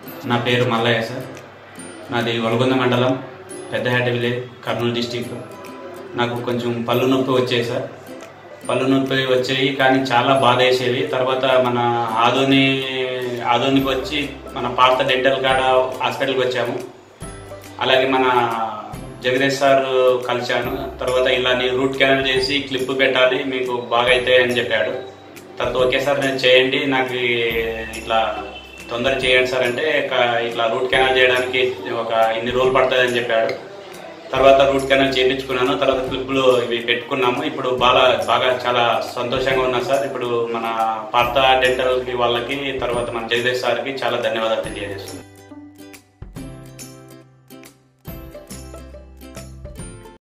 నా పేరు మల్లయ్య సార్ నాది వలగొంద మండలం పెద్దహేట విలేజ్ కర్నూలు డిస్టిక్ నాకు కొంచెం పళ్ళు నొప్పి వచ్చాయి సార్ పళ్ళు నొప్పి వచ్చాయి కానీ చాలా బాధ వేసేవి తర్వాత మన ఆదోని ఆదోనికి వచ్చి మన పాత డెంటల్ కాడ హాస్పిటల్కి వచ్చాము అలాగే మన జగదీష్ సార్ కలిశాను తర్వాత ఇలా నీ రూట్ కెనాల్ చేసి క్లిప్ పెట్టాలి మీకు బాగా అవుతాయి అని చెప్పాడు తర్వాత ఓకే సార్ నేను చేయండి నాకు ఇట్లా తొందర చేయండి సార్ అంటే క- ఇట్లా రూట్ కెనాల్ చేయడానికి ఒక ఇన్ని రోజులు పడుతుంది అని చెప్పాడు తర్వాత రూట్ కెనాల్ చేయించుకున్నాను తర్వాత క్లిప్లు ఇవి పెట్టుకున్నాము ఇప్పుడు బాగా బాగా చాలా సంతోషంగా ఉన్నా సార్ ఇప్పుడు మన పాత డెంటల్ వాళ్ళకి తర్వాత మన జగదీష్ సార్కి చాలా ధన్యవాదాలు తెలియజేస్తున్నాను